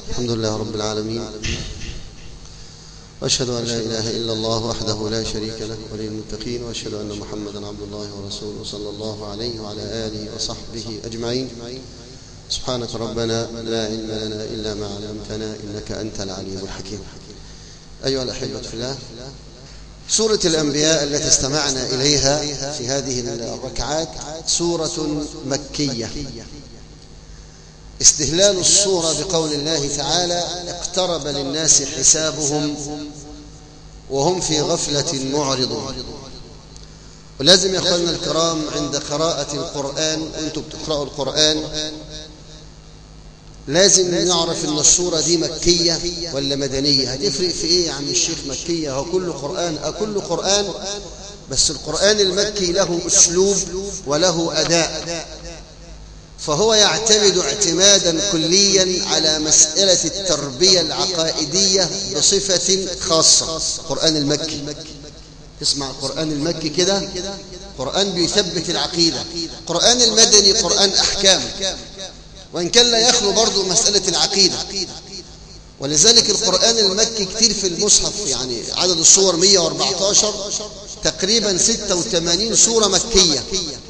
الحمد لله رب العالمين وأشهد أن لا إله إلا الله وحده لا شريك له ولي المتقين وأشهد أن محمدا عبد الله ورسوله صلى الله عليه وعلى آله وصحبه أجمعين سبحانك ربنا لا علم لنا إلا ما علمتنا إنك أنت العليم الحكيم أيها الأحبة في الله سورة الأنبياء التي استمعنا إليها في هذه الركعات سورة مكية استهلال الصورة بقول الله تعالى اقترب للناس حسابهم وهم في غفلة معرضون ولازم يا أخواننا الكرام عند قراءة القرآن وأنتم بتقرأوا القرآن لازم نعرف ان الصورة دي مكية ولا مدنية هتفرق في ايه يا عم الشيخ مكية هو كل قرآن أكل قرآن بس القرآن المكي له أسلوب وله أداء فهو يعتمد اعتمادا كليا على مسألة التربية العقائدية بصفة خاصة القرآن المكي تسمع القرآن المكي كده قرآن بيثبت العقيدة القرآن المدني قرآن أحكام وإن كان لا يخلو برضو مسألة العقيدة ولذلك القرآن المكي كتير في المصحف يعني عدد الصور 114 تقريبا 86 سورة مكية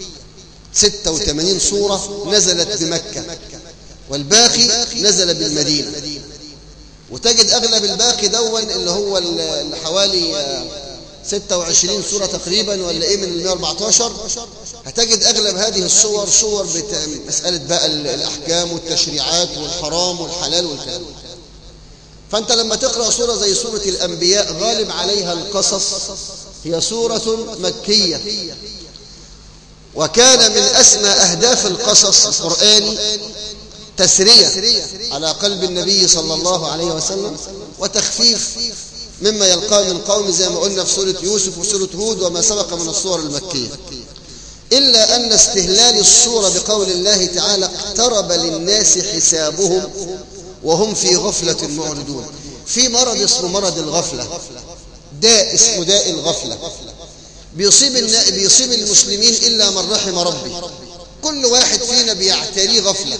86 سورة نزلت بمكة والباقي نزل بالمدينة وتجد أغلب الباقي دون اللي هو اللي حوالي 26 سورة تقريبا ولا ايه من ال 114 هتجد اغلب هذه الصور صور مسألة بقى الاحكام والتشريعات والحرام والحلال والكلام فانت لما تقرأ سورة زي سورة الانبياء غالب عليها القصص هي سورة مكية وكان من اسمى اهداف القصص القرآني تسرية على قلب النبي صلى الله عليه وسلم وتخفيف مما يلقاه من قوم زي ما قلنا في سورة يوسف وسورة هود وما سبق من الصور المكية إلا أن استهلال الصورة بقول الله تعالى اقترب للناس حسابهم وهم في غفلة معرضون في مرض اسمه مرض الغفلة داء اسمه داء الغفلة بيصيب بيصيب المسلمين إلا من رحم ربي كل واحد فينا بيعتريه غفلة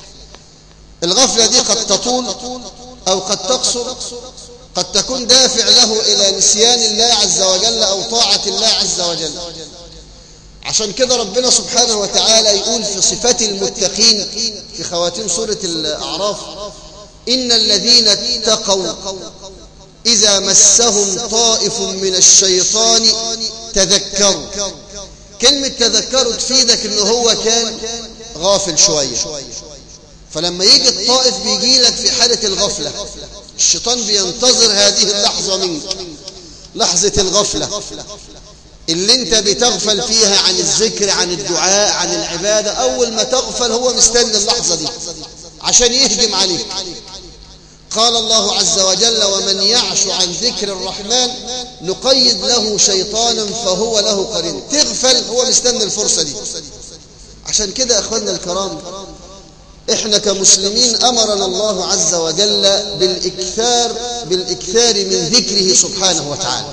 الغفلة دي قد تطول أو قد تقصر قد تكون دافع له إلى نسيان الله عز وجل أو طاعة الله عز وجل عشان كده ربنا سبحانه وتعالى يقول في صفات المتقين في خواتيم سورة الأعراف إن الذين اتقوا إذا مسهم طائف من الشيطان تذكروا كلمة تذكروا تفيدك إنه هو كان غافل شوية فلما يجي الطائف بيجي لك في حالة الغفلة الشيطان بينتظر هذه اللحظة منك لحظة الغفلة اللي انت بتغفل فيها عن الذكر عن الدعاء عن العبادة أول ما تغفل هو مستني اللحظة دي عشان يهجم عليك قال الله عز وجل ومن يعش عن ذكر الرحمن نقيد له شيطانا فهو له قرين تغفل هو مستني الفرصة دي عشان كده أخواننا الكرام احنا كمسلمين امرنا الله عز وجل بالاكثار بالاكثار من ذكره سبحانه وتعالى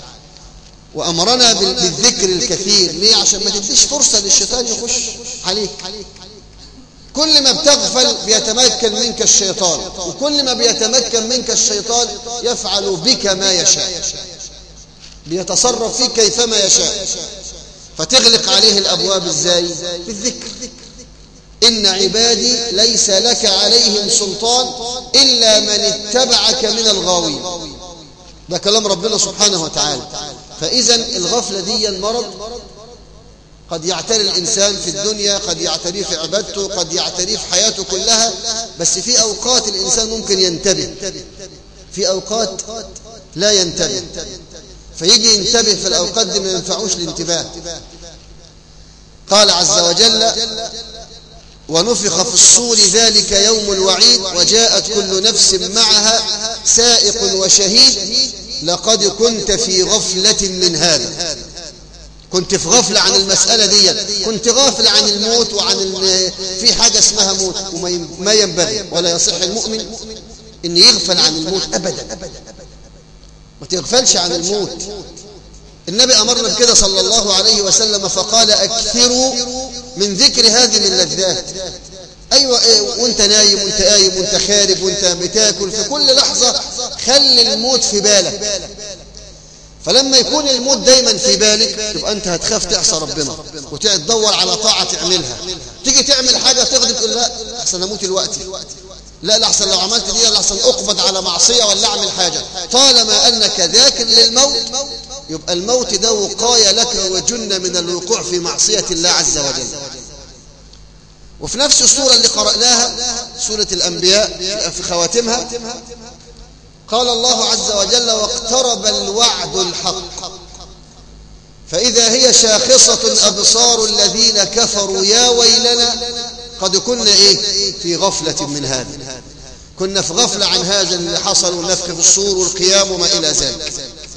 وامرنا بالذكر الكثير ليه عشان ما تديش فرصه للشيطان يخش عليك كل ما بتغفل بيتمكن منك الشيطان وكل ما بيتمكن منك الشيطان يفعل بك ما يشاء بيتصرف فيك كيفما يشاء فتغلق عليه الابواب ازاي بالذكر إن عبادي ليس لك عليهم سلطان إلا من اتبعك من الغاوين ده كلام ربنا سبحانه وتعالى فإذا الغفلة دي مرض قد يعتري الإنسان في الدنيا قد يعتريه في عبادته قد يعتريه في حياته كلها بس في أوقات الإنسان ممكن ينتبه في أوقات لا ينتبه فيجي ينتبه في الأوقات دي ما ينفعوش الانتباه قال عز وجل ونفخ في الصور ذلك يوم الوعيد وجاءت كل نفس معها سائق وشهيد لقد كنت في غفلة من هذا كنت في غفلة عن المسألة دي كنت غافل عن الموت وعن في حاجة اسمها موت وما ينبغي ولا يصح المؤمن ان يغفل عن الموت ابدا ما تغفلش عن الموت النبي أمرنا بكده صلى الله عليه وسلم فقال أكثروا من ذكر هذه اللذات ايوه إيه وانت نايم وانت قايم وانت خارج وانت بتاكل في كل لحظه خلي الموت في بالك فلما يكون الموت دايما في بالك تبقى انت هتخاف تعصى ربنا وتقعد تدور على طاعه تعملها تيجي تعمل حاجه تغضب تقول لا احسن اموت الوقت لا لا احسن لو عملت دي لا احسن اقبض على معصيه ولا اعمل حاجه طالما انك ذاكر للموت يبقى الموت ده وقايه لك وجنه من الوقوع في معصيه الله عز وجل وفي نفس السورة اللي قرأناها سورة الأنبياء في خواتمها قال الله عز وجل واقترب الوعد الحق فإذا هي شاخصة أبصار الذين كفروا يا ويلنا قد كنا إيه في غفلة من هذا كنا في غفلة عن هذا اللي حصل والنفخ في الصور والقيام وما إلى ذلك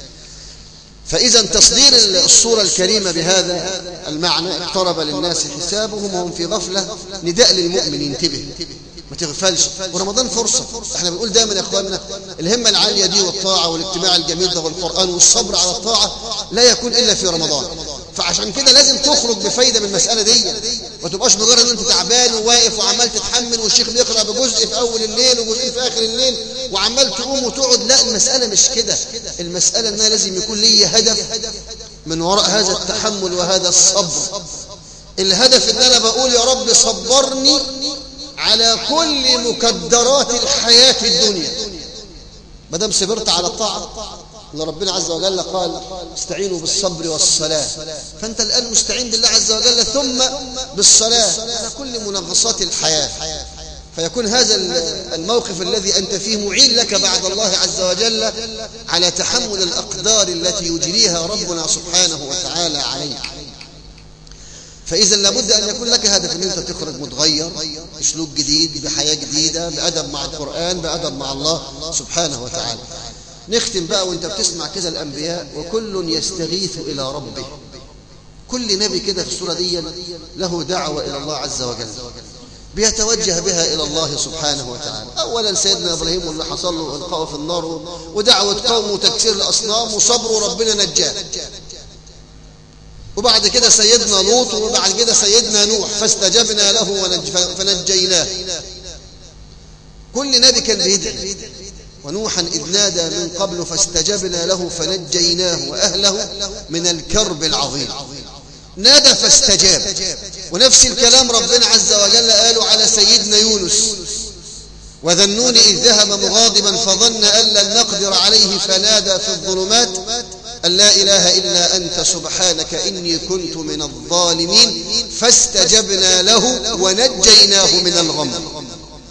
فإذا تصدير الصورة الكريمة بهذا المعنى اقترب للناس حسابهم وهم في غفلة نداء للمؤمن ينتبه ما تغفلش ورمضان فرصة احنا بنقول دايما يا اخواننا الهمة العالية دي والطاعة والاجتماع الجميل ده والقرآن والصبر على الطاعة لا يكون إلا في رمضان فعشان كده لازم تخرج بفايدة من المسألة دي ما تبقاش مجرد ان انت تعبان وواقف وعمال تتحمل والشيخ بيقرا بجزء في اول الليل وجزء في اخر الليل وعمال تقوم وتقعد لا المسألة مش كده المسألة انها لازم يكون لي هدف من وراء هذا التحمل وهذا الصبر الهدف ان انا بقول يا رب صبرني على كل مكدرات الحياة الدنيا ما دام صبرت على الطاعة اللي ربنا عز وجل قال استعينوا بالصبر والصلاة فأنت الآن مستعين بالله عز وجل ثم بالصلاة على كل منغصات الحياة فيكون هذا الموقف الذي أنت فيه معين لك بعد الله عز وجل على تحمل الأقدار التي يجريها ربنا سبحانه وتعالى عليك فإذا لابد أن يكون لك هدف أن أنت تخرج متغير أسلوب جديد بحياة جديدة بأدب مع القرآن بأدب مع الله سبحانه وتعالى نختم بقى وانت بتسمع كده الأنبياء وكل يستغيث إلى ربه كل نبي كده في السورة دي له دعوة إلى الله عز وجل بيتوجه بها إلى الله سبحانه وتعالى أولا سيدنا إبراهيم واللي حصل له إلقاءه في النار ودعوة قومه وتكسير الأصنام وصبره ربنا نجاه وبعد كده سيدنا لوط وبعد كده سيدنا نوح فاستجبنا له ونج فنجيناه كل نبي كان بيدعي ونوحا إذ نادى من قبل فاستجبنا له فنجيناه وأهله من الكرب العظيم نادى فاستجاب ونفس الكلام ربنا عز وجل قالوا على سيدنا يونس وذنون إذ ذهب مغاضبا فظن أن لن نقدر عليه فنادى في الظلمات أن لا إله إلا أنت سبحانك إني كنت من الظالمين فاستجبنا له ونجيناه من الغم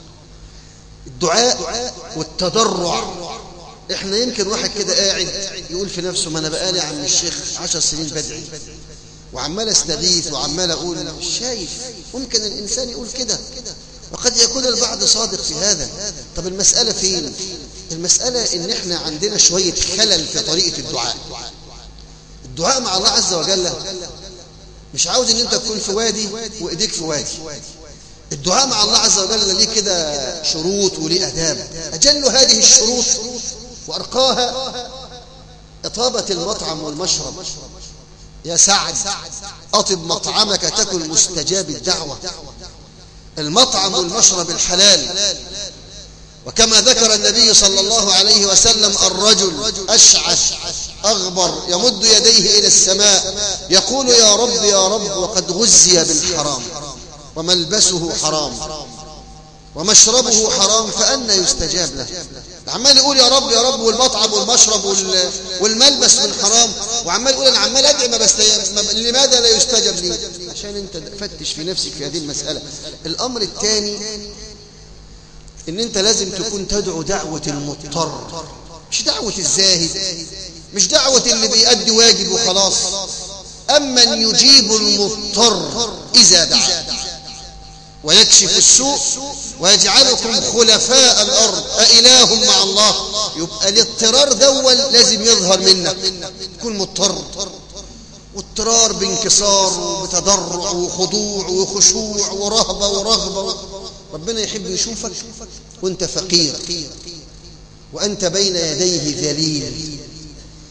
الدعاء والتضرع احنا يمكن واحد كده قاعد يقول في نفسه ما انا بقالي عم الشيخ عشر سنين بدعي وعمال استغيث وعمال اقول شايف ممكن الانسان يقول كده وقد يكون البعض صادق في هذا طب المسألة فين المسألة ان احنا عندنا شوية خلل في طريقة الدعاء الدعاء مع الله عز وجل مش عاوز ان انت تكون في وادي وايديك في وادي الدعاء مع الله عز وجل ليه كده شروط وليه اداب اجل هذه الشروط وارقاها اطابة المطعم والمشرب يا سعد اطب مطعمك تكن مستجاب الدعوة المطعم والمشرب الحلال وكما ذكر النبي صلى الله عليه وسلم الرجل أشعث أغبر يمد يديه إلى السماء يقول يا رب يا رب وقد غزي بالحرام وملبسه حرام ومشربه حرام فأنا يستجاب له عمال يقول يا رب يا رب والمطعم والمشرب والملبس من حرام وعمال يقول انا عمال ادعي ما بست... لماذا لا يستجب لي عشان انت فتش في نفسك في هذه المسألة الامر الثاني ان انت لازم تكون تدعو دعوة المضطر مش دعوة الزاهد مش دعوة اللي بيأدي واجب وخلاص اما يجيب المضطر اذا دعا ويكشف السوء ويجعلكم خلفاء الأرض أإله مع الله يبقى الاضطرار دول لازم يظهر منك تكون مضطر واضطرار بانكسار وبتضرع وخضوع وخشوع ورهبة ورغبة ربنا يحب يشوفك وانت فقير وأنت بين يديه ذليل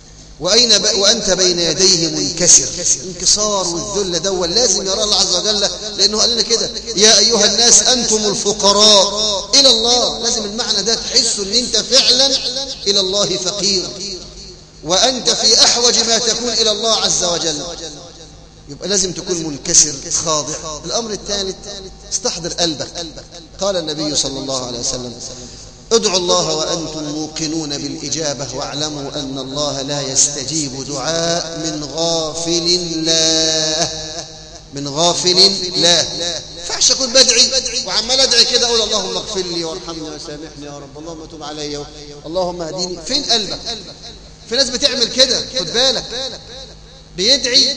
وأين ب... وأنت بين يديه منكسر انكسار والذل دول لازم يرى الله عز وجل لأنه قال لنا كده يا أيها الناس أنتم الفقراء إلى الله لازم المعنى ده تحسوا أن أنت فعلا إلى الله فقير وأنت في أحوج ما تكون إلى الله عز وجل يبقى لازم تكون منكسر خاضع الأمر الثالث استحضر قلبك قال النبي صلى الله عليه وسلم ادعوا الله وأنتم موقنون بالإجابة واعلموا أن الله لا يستجيب دعاء من غافل لا من غافل لا فعش أكون بدعي وعمال أدعي كده أقول اللهم اغفر لي وارحمني وسامحني يا رب اللهم تب علي اللهم اهديني فين قلبك في ناس بتعمل كده خد بالك بيدعي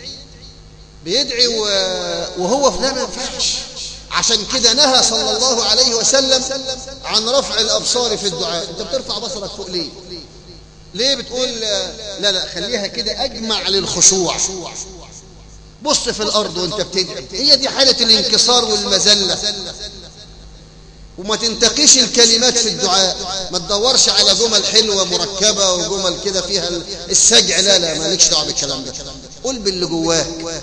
بيدعي وهو في لا ما ينفعش عشان كده نهى صلى الله عليه وسلم عن رفع الأبصار في الدعاء انت بترفع بصرك فوق ليه ليه بتقول لا لا خليها كده أجمع للخشوع بص في الأرض وانت بتدعي هي دي حالة الانكسار والمذلة وما تنتقيش الكلمات في الدعاء ما تدورش على جمل حلوة مركبة وجمل كده فيها السجع لا لا مالكش دعوه بالكلام ده قول باللي جواك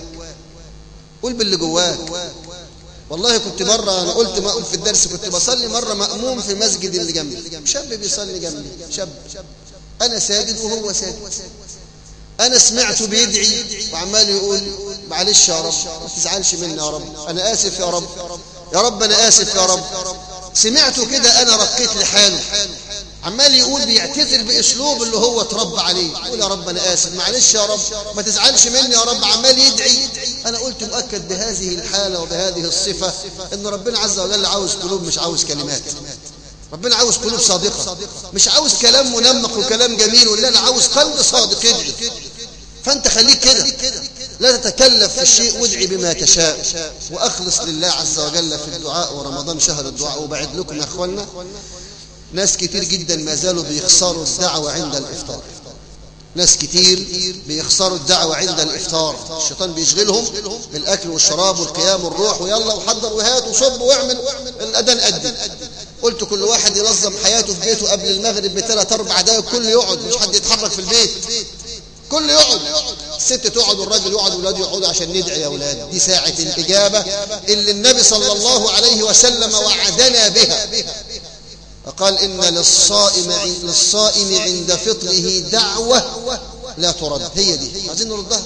قول باللي جواك والله كنت مرة أنا قلت مأموم في الدرس كنت بصلي مرة مأموم في مسجد اللي جنبي شاب بيصلي جنبي شاب أنا ساجد وهو ساجد أنا سمعته بيدعي وعمال يقول معلش يا رب ما تزعلش مني يا رب أنا آسف يا رب يا رب أنا آسف يا رب سمعته كده أنا رقيت لحاله عمال يقول بيعتذر باسلوب اللي هو اتربى عليه يقول يا رب انا اسف معلش يا رب ما تزعلش مني يا رب عمال يدعي انا قلت مؤكد بهذه الحاله وبهذه الصفه ان ربنا عز وجل عاوز قلوب مش عاوز كلمات ربنا عاوز قلوب صادقه مش عاوز كلام منمق وكلام جميل ولا انا عاوز قلب صادق يدعي فانت خليك كده لا تتكلف في الشيء وادعي بما تشاء واخلص لله عز وجل في الدعاء ورمضان شهر الدعاء وبعد لكم يا اخوانا ناس كتير جدا ما زالوا بيخسروا الدعوة عند الإفطار ناس كتير بيخسروا الدعوة عند الإفطار الشيطان بيشغلهم بالأكل والشراب والقيام والروح ويلا وحضر وهات وصب واعمل الأذان أدي قلت كل واحد ينظم حياته في بيته قبل المغرب بثلاث أربع دقايق كل يقعد مش حد يتحرك في البيت كل يقعد الست تقعد والراجل يقعد والولاد يقعدوا عشان ندعي يا اولاد دي ساعة الإجابة اللي النبي صلى الله عليه وسلم وعدنا بها فقال إن للصائم للصائم عند فطره دعوة لا ترد هي دي عايزين نردها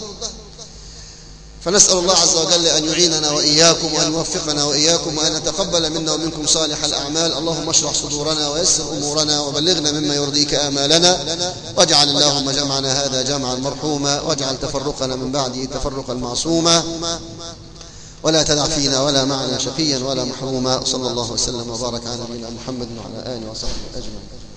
فنسأل الله عز وجل أن يعيننا وإياكم وأن يوفقنا وإياكم وأن يتقبل منا ومنكم صالح الأعمال اللهم اشرح صدورنا ويسر أمورنا وبلغنا مما يرضيك آمالنا واجعل اللهم جمعنا هذا جمعا مرحوما واجعل تفرقنا من بعده تفرقا معصوما ولا تدع فينا ولا معنا شقيا ولا محروما صلى الله وسلم وبارك على نبينا محمد وعلى آله وصحبه أجمعين